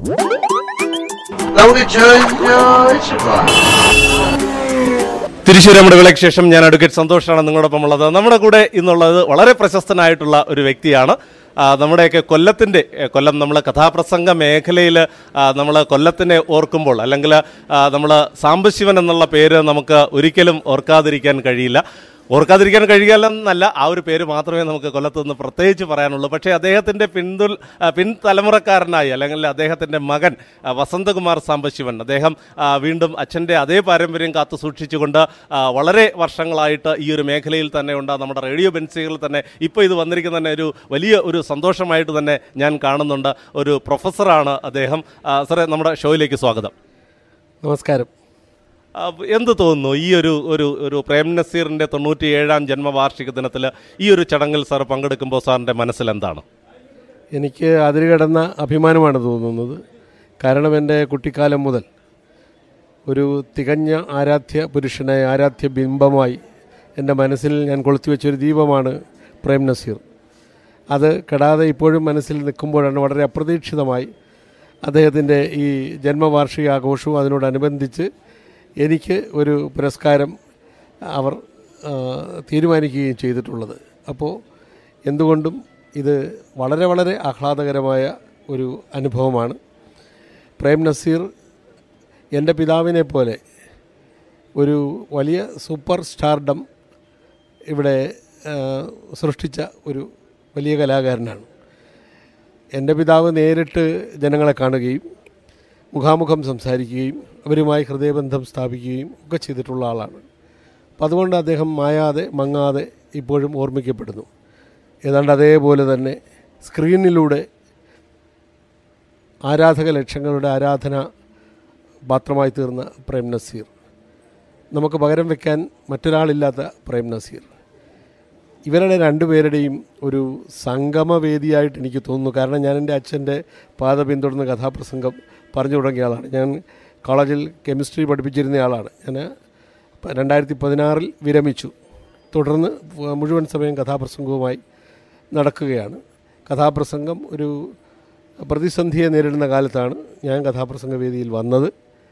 നമുക്ക് ചോദിച്ചു തിരിച്ചു നമ്മുടെ വിളയ്ക്ക് ശേഷം ഞാൻ അഡ്വക്കേറ്റ് സന്തോഷാണ് നിങ്ങളോടൊപ്പം ഉള്ളത് നമ്മുടെ കൂടെ ഇന്നുള്ളത് വളരെ പ്രശസ്തനായിട്ടുള്ള ഒരു വ്യക്തിയാണ് ആ, നമ്മുടെയൊക്കെ കൊല്ലത്തിൻ്റെ ഏ, കൊല്ലം നമ്മൾ കഥാപ്രസംഗ മേഖലയിൽ നമ്മൾ കൊല്ലത്തിനെ ഓർക്കുമ്പോൾ അല്ലെങ്കിൽ നമ്മൾ സാംബശിവൻ എന്നുള്ള പേര് നമുക്ക് ഒരിക്കലും ഓർക്കാതിരിക്കാൻ കഴിയില്ല ഓർക്കാതിരിക്കാൻ കഴിയില്ലെന്നല്ല ആ ഒരു പേര് മാത്രമേ നമുക്ക് കൊല്ലത്ത് നിന്ന് പ്രത്യേകിച്ച് പറയാനുള്ളൂ പക്ഷേ അദ്ദേഹത്തിൻ്റെ പിന്തുൽ ആ, പിൻതലമുറക്കാരനായി അല്ലെങ്കിൽ അദ്ദേഹത്തിൻ്റെ മകൻ ആ, വസന്തകുമാർ സാംബശിവൻ അദ്ദേഹം ആ, വീണ്ടും അച്ഛൻ്റെ അതേ പാരമ്പര്യം കാത്തു സൂക്ഷിച്ചുകൊണ്ട് ആ, വളരെ വർഷങ്ങളായിട്ട് ഈ ഒരു മേഖലയിൽ തന്നെ ഉണ്ട് നമ്മുടെ റേഡിയോ ബെൻസികളിൽ തന്നെ ഇപ്പോൾ ഇത് വന്നിരിക്കുന്ന തന്നെ ഒരു വലിയ ഒരു സന്തോഷമായിട്ട് തന്നെ ഞാൻ കാണുന്നുണ്ട് ഒരു പ്രൊഫസറാണ് അദ്ദേഹം ആ, സാറേ നമ്മുടെ ഷോയിലേക്ക് സ്വാഗതം നമസ്കാരം ആ, എന്ത് തോന്നുന്നു ഈ ഒരു ഒരു ഒരു പ്രേം നസീറിൻ്റെ തൊണ്ണൂറ്റി ഏഴാം ജന്മവാർഷിക ദിനത്തിൽ ഈ ഒരു ചടങ്ങിൽ സാർ പങ്കെടുക്കുമ്പോൾ സാറിൻ്റെ മനസ്സിൽ എന്താണ് എനിക്ക് അതിരുകടന്ന അഭിമാനമാണ് തോന്നുന്നത് കാരണം എൻ്റെ കുട്ടിക്കാലം മുതൽ ഒരു തികഞ്ഞ ആരാധ്യ പുരുഷനായി ആരാധ്യ ബിംബമായി എൻ്റെ മനസ്സിൽ ഞാൻ കൊളുത്തിവെച്ചൊരു ദീപമാണ് പ്രേം നസീർ അത് കെടാതെ ഇപ്പോഴും മനസ്സിൽ നിൽക്കുമ്പോഴാണ് വളരെ അപ്രതീക്ഷിതമായി അദ്ദേഹത്തിൻ്റെ ഈ ജന്മവാർഷിക ആഘോഷവും അതിനോടനുബന്ധിച്ച് എനിക്ക് ഒരു പുരസ്കാരം അവർ ആ, തീരുമാനിക്കുകയും ചെയ്തിട്ടുള്ളത് അപ്പോൾ എന്തുകൊണ്ടും ഇത് വളരെ വളരെ ആഹ്ലാദകരമായ ഒരു അനുഭവമാണ് പ്രേം നസീർ എൻ്റെ പിതാവിനെ പോലെ ഒരു വലിയ സൂപ്പർ സ്റ്റാർഡം ഇവിടെ ആ, സൃഷ്ടിച്ച ഒരു വലിയ കലാകാരനാണ് എൻ്റെ പിതാവ് നേരിട്ട് ജനങ്ങളെ കാണുകയും മുഖാമുഖം സംസാരിക്കുകയും അവരുമായി ഹൃദയബന്ധം സ്ഥാപിക്കുകയും ഒക്കെ ചെയ്തിട്ടുള്ള ആളാണ് അപ്പം അതുകൊണ്ട് അദ്ദേഹം മായാതെ മങ്ങാതെ ഇപ്പോഴും ഓർമ്മിക്കപ്പെടുന്നു ഏതാണ്ട് അതേപോലെ തന്നെ സ്ക്രീനിലൂടെ ആരാധക ലക്ഷങ്ങളുടെ ആരാധന പാത്രമായി തീർന്ന പ്രേം നസീർ നമുക്ക് പകരം വെക്കാൻ മറ്റൊരാളില്ലാത്ത പ്രേം നസീർ ഇവരുടെ രണ്ടുപേരുടെയും ഒരു സംഗമവേദിയായിട്ട് എനിക്ക് തോന്നുന്നു കാരണം ഞാൻ എൻ്റെ അച്ഛൻ്റെ പാത പിന്തുടർന്ന കഥാപ്രസംഗം പറഞ്ഞു തുടങ്ങിയ ആളാണ് ഞാൻ കോളേജിൽ കെമിസ്ട്രി പഠിപ്പിച്ചിരുന്ന ആളാണ് ഞാൻ രണ്ടായിരത്തി പതിനാറിൽ വിരമിച്ചു തുടർന്ന് മുഴുവൻ സമയം കഥാപ്രസംഗവുമായി നടക്കുകയാണ് കഥാപ്രസംഗം ഒരു പ്രതിസന്ധിയെ നേരിടുന്ന കാലത്താണ് ഞാൻ കഥാപ്രസംഗ വേദിയിൽ വന്നത്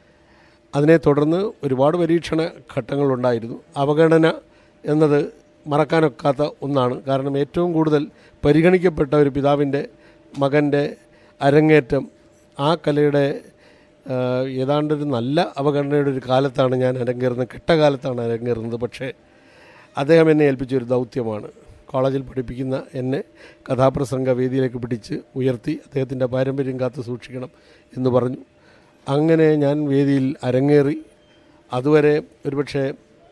അതിനെ തുടർന്ന് ഒരുപാട് പരീക്ഷണ ഘട്ടങ്ങളുണ്ടായിരുന്നു അവഗണന എന്നത് മറക്കാനൊക്കാത്ത ഒന്നാണ് കാരണം ഏറ്റവും കൂടുതൽ പരിഗണിക്കപ്പെട്ട ഒരു പിതാവിൻ്റെ മകൻ്റെ അരങ്ങേറ്റം ആ കലയുടെ ആ, ഏതാണ്ടൊരു നല്ല അവഗണനയുടെ ഒരു കാലത്താണ് ഞാൻ അരങ്ങേറുന്നത് കെട്ടകാലത്താണ് അരങ്ങേറുന്നത് പക്ഷേ അദ്ദേഹം എന്നെ ഏൽപ്പിച്ച ഒരു ദൗത്യമാണ് കോളേജിൽ പഠിപ്പിക്കുന്ന എന്നെ കഥാപ്രസംഗ വേദിയിലേക്ക് പിടിച്ച് ഉയർത്തി അദ്ദേഹത്തിൻ്റെ പാരമ്പര്യം കാത്തു സൂക്ഷിക്കണം എന്ന് പറഞ്ഞു അങ്ങനെ ഞാൻ വേദിയിൽ അരങ്ങേറി അതുവരെ ഒരുപക്ഷെ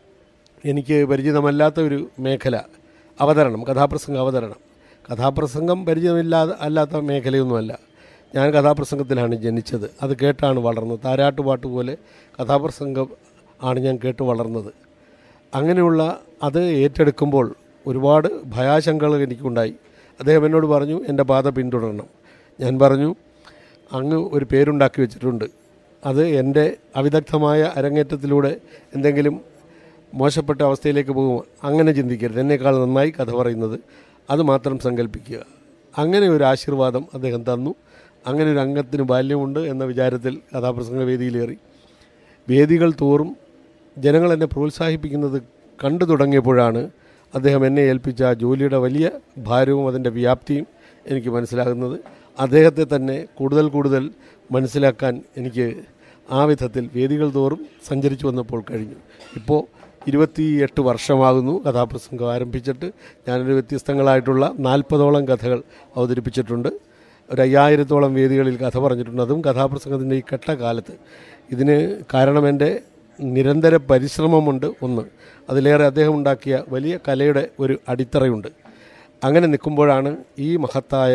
എനിക്ക് പരിചിതമല്ലാത്ത ഒരു മേഖല അവതരണം കഥാപ്രസംഗ അവതരണം കഥാപ്രസംഗം പരിചയമില്ലാതെ അല്ലാത്ത മേഖലയൊന്നുമല്ല ഞാൻ കഥാപ്രസംഗത്തിലാണ് ജനിച്ചത് അത് കേട്ടാണ് വളർന്നത് താരാട്ടുപാട്ട് പോലെ കഥാപ്രസംഗം ആണ് ഞാൻ കേട്ട് വളർന്നത് അങ്ങനെയുള്ള അത് ഏറ്റെടുക്കുമ്പോൾ ഒരുപാട് ഭയാശങ്കകൾ എനിക്കുണ്ടായി അദ്ദേഹം എന്നോട് പറഞ്ഞു എൻ്റെ പാത പിന്തുടരണം ഞാൻ പറഞ്ഞു അങ്ങ് ഒരു പേരുണ്ടാക്കി വെച്ചിട്ടുണ്ട് അത് എൻ്റെ അവിദഗ്ധമായ അരങ്ങേറ്റത്തിലൂടെ എന്തെങ്കിലും മോശപ്പെട്ട അവസ്ഥയിലേക്ക് പോകും അങ്ങനെ ചിന്തിക്കരുത് എന്നേക്കാൾ നന്നായി കഥ പറയുന്നത് അത് മാത്രം സങ്കല്പിക്കുക അങ്ങനെ ഒരു ആശീർവാദം അദ്ദേഹം തന്നു അങ്ങനെ ഒരു അംഗത്തിന് ബാല്യമുണ്ട് എന്ന വിചാരത്തിൽ കഥാപ്രസംഗ വേദിയിലേറി വേദികൾ തോറും ജനങ്ങൾ എന്നെ പ്രോത്സാഹിപ്പിക്കുന്നത് കണ്ടു തുടങ്ങിയപ്പോഴാണ് അദ്ദേഹം എന്നെ ഏൽപ്പിച്ച ആ ജോലിയുടെ വലിയ ഭാരവും അതിൻ്റെ വ്യാപ്തിയും എനിക്ക് മനസ്സിലാകുന്നത് അദ്ദേഹത്തെ തന്നെ കൂടുതൽ കൂടുതൽ മനസ്സിലാക്കാൻ എനിക്ക് ആ വിധത്തിൽ വേദികൾ തോറും സഞ്ചരിച്ചു വന്നപ്പോൾ കഴിഞ്ഞു ഇപ്പോൾ ഇരുപത്തിയെട്ട് വർഷമാകുന്നു കഥാപ്രസംഗം ആരംഭിച്ചിട്ട് ഞാനൊരു വ്യത്യസ്തങ്ങളായിട്ടുള്ള നാൽപ്പതോളം കഥകൾ അവതരിപ്പിച്ചിട്ടുണ്ട് ഒരു അയ്യായിരത്തോളം വേദികളിൽ കഥ പറഞ്ഞിട്ടുണ്ട് അതും കഥാപ്രസംഗത്തിൻ്റെ ഈ കെട്ടകാലത്ത് ഇതിന് കാരണം എൻ്റെ നിരന്തര പരിശ്രമമുണ്ട് ഒന്ന് അതിലേറെ അദ്ദേഹം ഉണ്ടാക്കിയ വലിയ കലയുടെ ഒരു അടിത്തറയുണ്ട് അങ്ങനെ നിൽക്കുമ്പോഴാണ് ഈ മഹത്തായ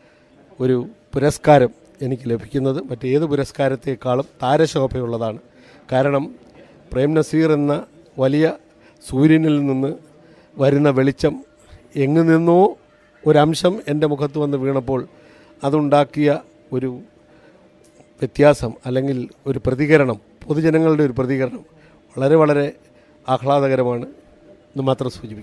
ഒരു പുരസ്കാരം എനിക്ക് ലഭിക്കുന്നത് മറ്റേത് പുരസ്കാരത്തെക്കാളും താരശോഭയുള്ളതാണ് കാരണം പ്രേം നസീർ എന്ന വലിയ സൂര്യനിൽ നിന്ന് വരുന്ന വെളിച്ചം എങ്ങു നിന്നോ ഒരംശം എൻ്റെ മുഖത്ത് വന്ന് വീണപ്പോൾ അതുണ്ടാക്കിയ ഒരു വ്യത്യാസം അല്ലെങ്കിൽ ഒരു പ്രതികരണം പൊതുജനങ്ങളുടെ ഒരു പ്രതികരണം വളരെ വളരെ ആഹ്ലാദകരമാണ് എന്ന് മാത്രം സൂചിപ്പിക്കും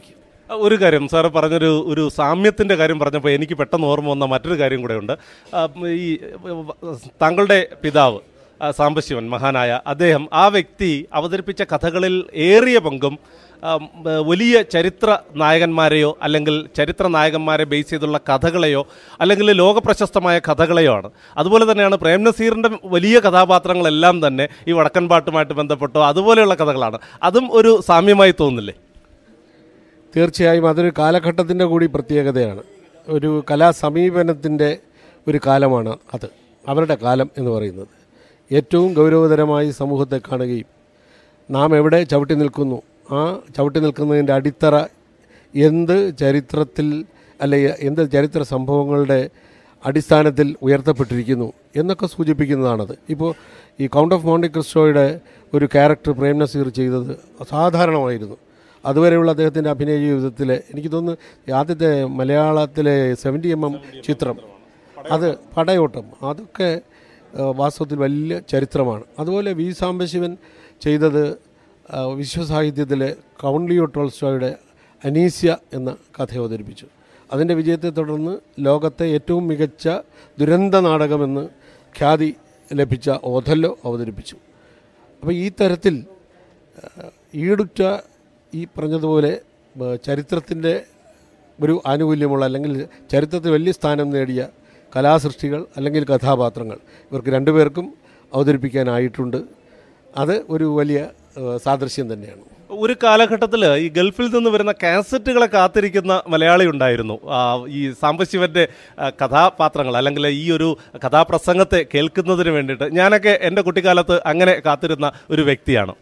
ഒരു കാര്യം സാറ് പറഞ്ഞൊരു ഒരു സാമ്യത്തിൻ്റെ കാര്യം പറഞ്ഞപ്പോൾ എനിക്ക് പെട്ടെന്ന് ഓർമ്മ വന്ന മറ്റൊരു കാര്യം കൂടെ ഉണ്ട് ആ, ഈ താങ്കളുടെ പിതാവ് ആ, സാംബശിവൻ മഹാനായ അദ്ദേഹം ആ വ്യക്തി അവതരിപ്പിച്ച കഥകളിൽ ഏറിയ പങ്കും ആ, ഉം, വലിയ ചരിത്ര നായകന്മാരെയോ അല്ലെങ്കിൽ ചരിത്ര നായകന്മാരെ ബേസ് ചെയ്തുള്ള കഥകളെയോ അല്ലെങ്കിൽ ലോകപ്രശസ്തമായ കഥകളെയോ ആണ് അതുപോലെ തന്നെയാണ് പ്രേം നസീറിൻ്റെ വലിയ കഥാപാത്രങ്ങളെല്ലാം തന്നെ ഈ വടക്കൻ പാട്ടുമായിട്ട് ബന്ധപ്പെട്ടോ അതുപോലെയുള്ള കഥകളാണ് അതും ഒരു സാമ്യമായി തോന്നുന്നില്ലേ തീർച്ചയായും അതൊരു കാലഘട്ടത്തിൻ്റെ കൂടി പ്രത്യേകതയാണ് ഒരു കലാസമീപനത്തിൻ്റെ ഒരു കാലമാണ് അത് അവരുടെ കാലം എന്ന് പറയുന്നത് ഏറ്റവും ഗൗരവതരമായി സമൂഹത്തെ കാണുകയും നാം എവിടെ ചവിട്ടി നിൽക്കുന്നു ആ ചവിട്ടി നിൽക്കുന്നതിൻ്റെ അടിത്തറ എന്ത് ചരിത്രത്തിൽ അല്ലെ എന്ത് ചരിത്ര സംഭവങ്ങളുടെ അടിസ്ഥാനത്തിൽ ഉയർത്തപ്പെട്ടിരിക്കുന്നു എന്നൊക്കെ സൂചിപ്പിക്കുന്നതാണത് ഇപ്പോൾ ഈ കൗണ്ട് ഓഫ് മോണ്ടി ക്രിസ്റ്റോയുടെ ഒരു ക്യാരക്ടർ പ്രേം നസീർ ചെയ്തത് അസാധാരണമായിരുന്നു അതുവരെയുള്ള അദ്ദേഹത്തിൻ്റെ അഭിനയ ജീവിതത്തിൽ എനിക്ക് തോന്നുന്നു ആദ്യത്തെ മലയാളത്തിലെ സെവൻറ്റി എം എം ചിത്രം അത് പടയോട്ടം അതൊക്കെ ആ, വാസ്തവത്തിൽ വലിയ ചരിത്രമാണ് അതുപോലെ വി സാംബശിവൻ ചെയ്തത് ആ, വിശ്വസാഹിത്യത്തിലെ കൗൺലിയോ ടോൾസ്റ്റോയുടെ അനീസ്യ എന്ന കഥ അവതരിപ്പിച്ചു അതിൻ്റെ വിജയത്തെ തുടർന്ന് ലോകത്തെ ഏറ്റവും മികച്ച ദുരന്ത നാടകമെന്ന് ഖ്യാതി ലഭിച്ച ഓഥല്ലോ അവതരിപ്പിച്ചു അപ്പോൾ ഈ തരത്തിൽ ആ, ഈടുറ്റ ഈ പറഞ്ഞതുപോലെ ചരിത്രത്തിൻ്റെ ഒരു ആനുകൂല്യമുള്ള അല്ലെങ്കിൽ ചരിത്രത്തിൽ വലിയ സ്ഥാനം നേടിയ കലാസൃഷ്ടികൾ അല്ലെങ്കിൽ കഥാപാത്രങ്ങൾ ഇവർക്ക് രണ്ടുപേർക്കും അവതരിപ്പിക്കാനായിട്ടുണ്ട് അത് ഒരു വലിയ ആ, സാദൃശ്യം തന്നെയാണ് ഒരു കാലഘട്ടത്തിൽ ഈ ഗൾഫിൽ നിന്ന് വരുന്ന കാസറ്റുകളെ കാത്തിരിക്കുന്ന മലയാളി ഉണ്ടായിരുന്നു ആ, ഈ സാംബശിവന്റെ ആ, കഥാപാത്രങ്ങൾ അല്ലെങ്കിൽ ഈ ഒരു കഥാപ്രസംഗത്തെ കേൾക്കുന്നതിന് വേണ്ടിയിട്ട് ഞാനൊക്കെ എൻ്റെ കുട്ടിക്കാലത്ത് അങ്ങനെ കാത്തിരുന്ന ഒരു വ്യക്തിയാണ്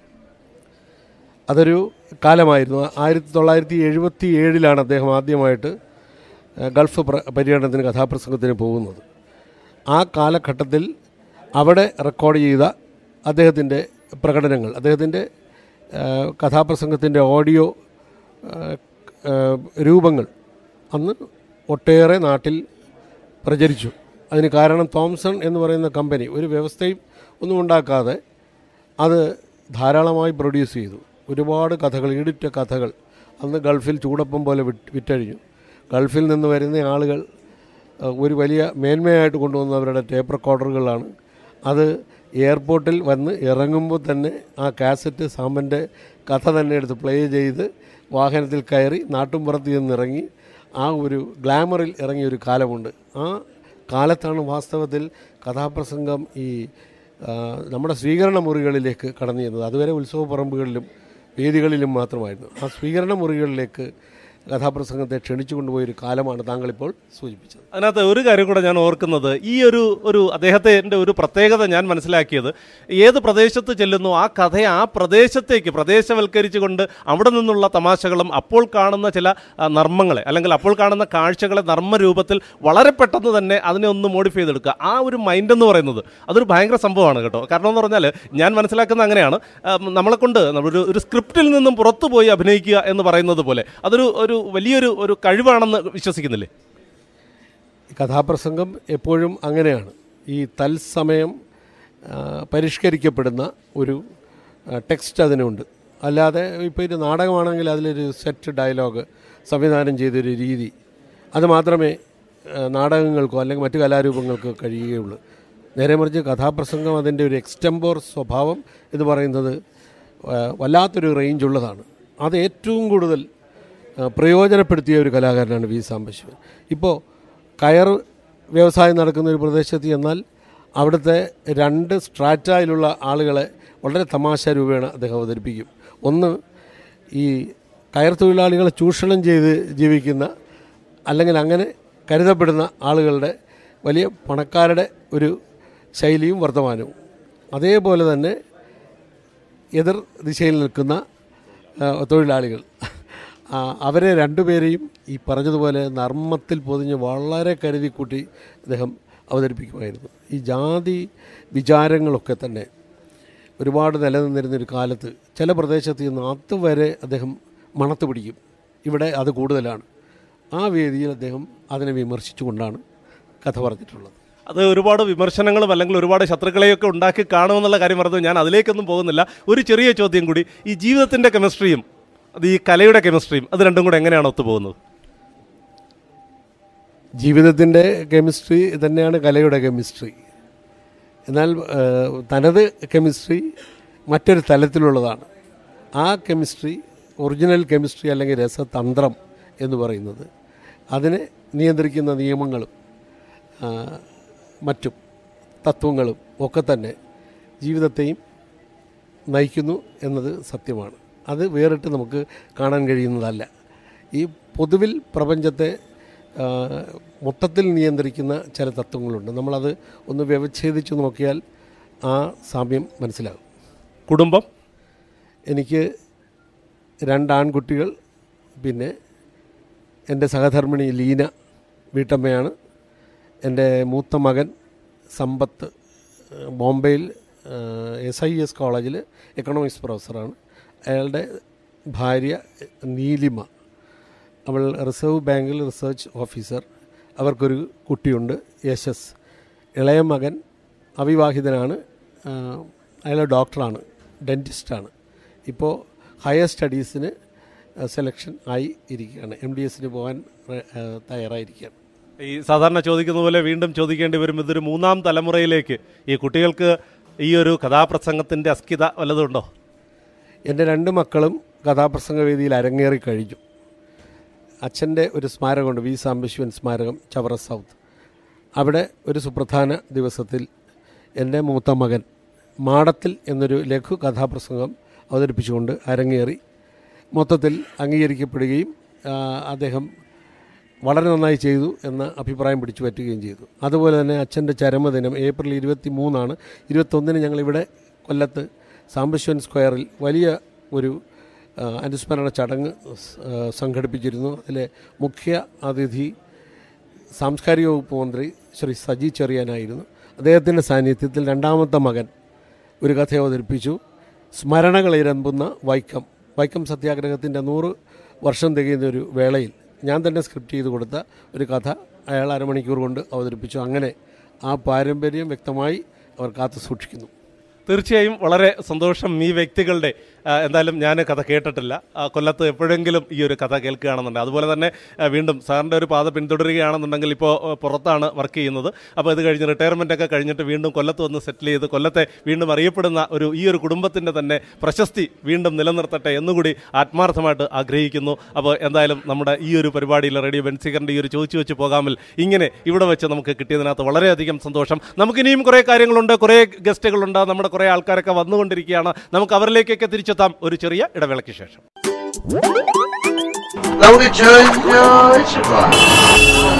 അതൊരു കാലമായിരുന്നു ആയിരത്തി തൊള്ളായിരത്തി എഴുപത്തി ഏഴിലാണ് അദ്ദേഹം ആദ്യമായിട്ട് ഏഹ്, ഗൾഫ് പ്ര- പര്യടനത്തിന് കഥാപ്രസംഗത്തിന് പോകുന്നത് ആ കാലഘട്ടത്തിൽ അവിടെ റെക്കോർഡ് ചെയ്ത അദ്ദേഹത്തിൻ്റെ പ്രകടനങ്ങൾ അദ്ദേഹത്തിൻ്റെ ഏഹ്, കഥാപ്രസംഗത്തിൻ്റെ ഓഡിയോ ഏഹ്, ഏഹ്, രൂപങ്ങൾ അന്ന് ഒട്ടേറെ നാട്ടിൽ പ്രചരിച്ചു അതിന് കാരണം തോംസൺ എന്ന് പറയുന്ന കമ്പനി ഒരു വ്യവസ്ഥയും ഒന്നും ഉണ്ടാക്കാതെ അത് ധാരാളമായി പ്രൊഡ്യൂസ് ചെയ്തു ഒരുപാട് കഥകൾ ഈടിറ്റ കഥകൾ അന്ന് ഗൾഫിൽ ചൂടപ്പം പോലെ വിറ്റ് വിറ്റഴിഞ്ഞു ഗൾഫിൽ നിന്ന് വരുന്ന ആളുകൾ അഹ്, ഒരു വലിയ മേന്മയായിട്ട് കൊണ്ടുവന്ന അവരുടെ ടേപ്പ് റെക്കോർഡറുകളാണ് അത് എയർപോർട്ടിൽ വന്ന് ഇറങ്ങുമ്പോൾ തന്നെ ആ കാസറ്റ് സാമ്പൻ്റെ കഥ തന്നെ എടുത്ത് പ്ലേ ചെയ്ത് വാഹനത്തിൽ കയറി നാട്ടുംപുറത്ത് നിന്നിറങ്ങി ആ ഒരു ഗ്ലാമറിൽ ഇറങ്ങിയ ഒരു കാലമുണ്ട് ആ കാലത്താണ് വാസ്തവത്തിൽ കഥാപ്രസംഗം ഈ ആ, നമ്മുടെ സ്വീകരണ മുറികളിലേക്ക് കടന്നു ചെന്നത് അതുവരെ ഉത്സവ പറമ്പുകളിലും വേദികളിലും മാത്രമായിരുന്നു ആ സ്വീകരണ മുറികളിലേക്ക് കഥാപ്രസംഗത്തെ ക്ഷണിച്ചു കൊണ്ടുപോയൊരു കാലമാണ് താങ്കളിപ്പോൾ സൂചിപ്പിച്ചത് അതിനകത്ത് ഒരു കാര്യം കൂടെ ഞാൻ ഓർക്കുന്നത് ഈ ഒരു ഒരു അദ്ദേഹത്തിൻ്റെ ഒരു പ്രത്യേകത ഞാൻ മനസ്സിലാക്കിയത് ഏത് പ്രദേശത്ത് ചെല്ലുന്നു ആ കഥയെ ആ പ്രദേശത്തേക്ക് പ്രദേശവൽക്കരിച്ചുകൊണ്ട് അവിടെ നിന്നുള്ള തമാശകളും അപ്പോൾ കാണുന്ന ചില ആ, നർമ്മങ്ങളെ അല്ലെങ്കിൽ അപ്പോൾ കാണുന്ന കാഴ്ചകളെ നർമ്മരൂപത്തിൽ വളരെ പെട്ടെന്ന് തന്നെ അതിനെ ഒന്ന് മോഡിഫൈ ചെയ്തെടുക്കുക ആ ഒരു മൈൻഡ് എന്ന് പറയുന്നത് അതൊരു ഭയങ്കര സംഭവമാണ് കേട്ടോ കാരണം എന്ന് പറഞ്ഞാൽ ഞാൻ മനസ്സിലാക്കുന്ന അങ്ങനെയാണ് ആ, നമ്മളെ കൊണ്ട് ഒരു ഒരു സ്ക്രിപ്റ്റിൽ നിന്നും പുറത്തു പോയി അഭിനയിക്കുക എന്ന് പറയുന്നത് പോലെ അതൊരു ഒരു വലിയൊരു ഒരു കഴിവാണെന്ന് വിശ്വസിക്കുന്നില്ലേ ഈ കഥാപ്രസംഗം എപ്പോഴും അങ്ങനെയാണ് ഈ തത്സമയം ആ, പരിഷ്കരിക്കപ്പെടുന്ന ഒരു ആ, ടെക്സ്റ്റ് അതിനുണ്ട് അല്ലാതെ ഇപ്പോൾ ഒരു നാടകമാണെങ്കിൽ അതിലൊരു സെറ്റ് ഡയലോഗ് സംവിധാനം ചെയ്തൊരു രീതി അത് മാത്രമേ ആ, നാടകങ്ങൾക്കോ അല്ലെങ്കിൽ മറ്റു കലാരൂപങ്ങൾക്കോ കഴിയുകയുള്ളൂ നേരെ മറിച്ച് കഥാപ്രസംഗം അതിൻ്റെ ഒരു എക്സ്റ്റംബോർ സ്വഭാവം എന്ന് പറയുന്നത് ആ, വല്ലാത്തൊരു റേഞ്ച് ഉള്ളതാണ് അത് ഏറ്റവും കൂടുതൽ ആ, പ്രയോജനപ്പെടുത്തിയ ഒരു കലാകാരനാണ് വി സാംബശിവൻ ഇപ്പോൾ കയർ വ്യവസായം നടക്കുന്ന ഒരു പ്രദേശത്ത് ചെന്നാൽ അവിടുത്തെ രണ്ട് സ്ട്രാറ്റയിലുള്ള ആളുകളെ വളരെ തമാശ രൂപേണ അദ്ദേഹം അവതരിപ്പിക്കും ഒന്ന് ഈ കയർ തൊഴിലാളികളെ ചൂഷണം ചെയ്ത് ജീവിക്കുന്ന അല്ലെങ്കിൽ അങ്ങനെ കരുതപ്പെടുന്ന ആളുകളുടെ വലിയ പണക്കാരുടെ ഒരു ശൈലിയും വർത്തമാനവും അതേപോലെ തന്നെ എതിർ ദിശയിൽ നിൽക്കുന്ന ആ, തൊഴിലാളികൾ ആ, അവരെ രണ്ടുപേരെയും ഈ പറഞ്ഞതുപോലെ നർമ്മത്തിൽ പൊതിഞ്ഞ് വളരെ കരുതിക്കൂട്ടി അദ്ദേഹം അവതരിപ്പിക്കുമായിരുന്നു ഈ ജാതി വിചാരങ്ങളൊക്കെ തന്നെ ഒരുപാട് നിലനിന്നിരുന്നൊരു കാലത്ത് ചില പ്രദേശത്ത് നിന്ന് അതുവരെ അദ്ദേഹം മണത്ത് പിടിക്കും ഇവിടെ അത് കൂടുതലാണ് ആ വേദിയിൽ അദ്ദേഹം അതിനെ വിമർശിച്ചുകൊണ്ടാണ് കഥ പറഞ്ഞിട്ടുള്ളത് അത് ഒരുപാട് വിമർശനങ്ങളും അല്ലെങ്കിൽ ഒരുപാട് ശത്രുക്കളെയൊക്കെ ഉണ്ടാക്കി കാണുമെന്നുള്ള കാര്യം പറഞ്ഞത് ഞാൻ അതിലേക്കൊന്നും പോകുന്നില്ല ഒരു ചെറിയ ചോദ്യം കൂടി ഈ ജീവിതത്തിൻ്റെ കെമിസ്ട്രിയും അത് ഈ കലയുടെ കെമിസ്ട്രിയും അത് രണ്ടും കൂടെ എങ്ങനെയാണ് ഒത്തുപോകുന്നത് ജീവിതത്തിൻ്റെ കെമിസ്ട്രി തന്നെയാണ് കലയുടെ കെമിസ്ട്രി എന്നാൽ ആ, തനത് കെമിസ്ട്രി മറ്റൊരു തലത്തിലുള്ളതാണ് ആ കെമിസ്ട്രി ഒറിജിനൽ കെമിസ്ട്രി അല്ലെങ്കിൽ രസതന്ത്രം എന്ന് പറയുന്നത് അതിനെ നിയന്ത്രിക്കുന്ന നിയമങ്ങളും ആ, മറ്റും തത്വങ്ങളും ഒക്കെ തന്നെ ജീവിതത്തെയും നയിക്കുന്നു എന്നത് സത്യമാണ് അത് വേറിട്ട് നമുക്ക് കാണാൻ കഴിയുന്നതല്ല ഈ പൊതുവിൽ പ്രപഞ്ചത്തെ ആ, മൊത്തത്തിൽ നിയന്ത്രിക്കുന്ന ചില തത്വങ്ങളുണ്ട് നമ്മളത് ഒന്ന് വ്യവച്ഛേദിച്ച് നോക്കിയാൽ ആ സാമ്യം മനസ്സിലാകും കുടുംബം എനിക്ക് രണ്ട് ആൺകുട്ടികൾ പിന്നെ എൻ്റെ സഹധർമ്മിണി ലീന വീട്ടമ്മയാണ് എൻ്റെ മൂത്ത മകൻ സമ്പത്ത് ഏഹ്, ബോംബെയിൽ എസ് ഐ എസ് കോളേജിൽ എക്കണോമിക്സ് പ്രൊഫസറാണ് അയാളുടെ ഭാര്യ നീലിമ അവൾ റിസർവ് ബാങ്കിൽ റിസർച്ച് ഓഫീസർ അവർക്കൊരു കുട്ടിയുണ്ട് യശസ് ഇളയ മകൻ അവിവാഹിതനാണ് ആ, അയാൾ ഡോക്ടറാണ് ഡെൻറ്റിസ്റ്റാണ് ഇപ്പോൾ ഹയർ സ്റ്റഡീസിന് സെലക്ഷൻ ആയി ഇരിക്കുകയാണ് എം ഡി എസിന് പോകാൻ ആ, തയ്യാറായിരിക്കുകയാണ് ഈ സാധാരണ ചോദിക്കുന്ന പോലെ വീണ്ടും ചോദിക്കേണ്ടി വരും ഇതൊരു മൂന്നാം തലമുറയിലേക്ക് ഈ കുട്ടികൾക്ക് ഈ ഒരു കഥാപ്രസംഗത്തിന്റെ അസ്കിത വല്ലതുണ്ടോ എൻ്റെ രണ്ട് മക്കളും കഥാപ്രസംഗ വേദിയിൽ അരങ്ങേറി കഴിഞ്ഞു അച്ഛൻ്റെ ഒരു സ്മാരകമുണ്ട് വി സാംബശിവൻ സ്മാരകം ചവറ സൗത്ത് അവിടെ ഒരു സുപ്രധാന ദിവസത്തിൽ എൻ്റെ മൂത്ത മകൻ മാടത്തിൽ എന്നൊരു ലഘു കഥാപ്രസംഗം അവതരിപ്പിച്ചുകൊണ്ട് അരങ്ങേറി മൊത്തത്തിൽ അംഗീകരിക്കപ്പെടുകയും ആ, അദ്ദേഹം വളരെ നന്നായി ചെയ്തു എന്ന അഭിപ്രായം പിടിച്ചു പറ്റുകയും ചെയ്തു അതുപോലെ തന്നെ അച്ഛൻ്റെ ചരമദിനം ഏപ്രിൽ ഇരുപത്തി മൂന്നാണ് ഇരുപത്തൊന്നിന് ഞങ്ങളിവിടെ കൊല്ലത്ത് സാംബശിവൻ സ്ക്വയറിൽ വലിയ ഒരു ആ, അനുസ്മരണ ചടങ്ങ് സ്- ആ, സംഘടിപ്പിച്ചിരുന്നു അതിലെ മുഖ്യ അതിഥി സാംസ്കാരിക വകുപ്പ് മന്ത്രി ശ്രീ സജി ചെറിയാനായിരുന്നു അദ്ദേഹത്തിൻ്റെ സാന്നിധ്യത്തിൽ രണ്ടാമത്തെ മകൻ ഒരു കഥ അവതരിപ്പിച്ചു സ്മരണകളിരമ്പുന്ന വൈക്കം വൈക്കം സത്യാഗ്രഹത്തിൻ്റെ നൂറ് വർഷം തികയുന്ന ഒരു വേളയിൽ ഞാൻ തന്നെ സ്ക്രിപ്റ്റ് ചെയ്ത് കൊടുത്ത ഒരു കഥ അയാൾ അരമണിക്കൂർ കൊണ്ട് അവതരിപ്പിച്ചു അങ്ങനെ ആ പാരമ്പര്യം വ്യക്തമായി അവർ കാത്തു സൂക്ഷിക്കുന്നു തീർച്ചയായും വളരെ സന്തോഷം ഈ വ്യക്തികളുടെ ആ, എന്തായാലും ഞാൻ കഥ കേട്ടിട്ടില്ല ആ, കൊല്ലത്ത് എപ്പോഴെങ്കിലും ഈ ഒരു കഥ കേൾക്കുകയാണെന്നുണ്ട് അതുപോലെ തന്നെ ആ, വീണ്ടും സാറിൻ്റെ ഒരു പാത പിന്തുടരുകയാണെന്നുണ്ടെങ്കിൽ ഇപ്പോൾ ആ, പുറത്താണ് വർക്ക് ചെയ്യുന്നത് അപ്പോൾ ഇത് കഴിഞ്ഞ് റിട്ടയർമെൻ്റ് ഒക്കെ കഴിഞ്ഞിട്ട് വീണ്ടും കൊല്ലത്ത് വന്ന് സെറ്റിൽ ചെയ്ത് കൊല്ലത്തെ വീണ്ടും അറിയപ്പെടുന്ന ഒരു ഈ ഒരു കുടുംബത്തിൻ്റെ തന്നെ പ്രശസ്തി വീണ്ടും നിലനിർത്തട്ടെ എന്നുകൂടി ആത്മാർത്ഥമായിട്ട് ആഗ്രഹിക്കുന്നു അപ്പോൾ എന്തായാലും നമ്മുടെ ഈ ഒരു പരിപാടിയിൽ റേഡിയോ ബെൻസിക്കറിൻ്റെ ഈ ഒരു ചോദിച്ചു വെച്ച് പോകാമിൽ ഇങ്ങനെ ഇവിടെ വെച്ച് നമുക്ക് കിട്ടിയതിനകത്ത് വളരെയധികം സന്തോഷം നമുക്കിനിയും കുറേ കാര്യങ്ങളുണ്ട് കുറേ ഗസ്റ്റുകളുണ്ട് നമ്മുടെ കുറേ ആൾക്കാരൊക്കെ വന്നുകൊണ്ടിരിക്കുകയാണ് നമുക്ക് അവരിലേക്കൊക്കെ തിരിച്ചെത്താം ഒരു ചെറിയ ഇടവേളയ്ക്ക് ശേഷം നമുക്ക് ചോദിച്ചു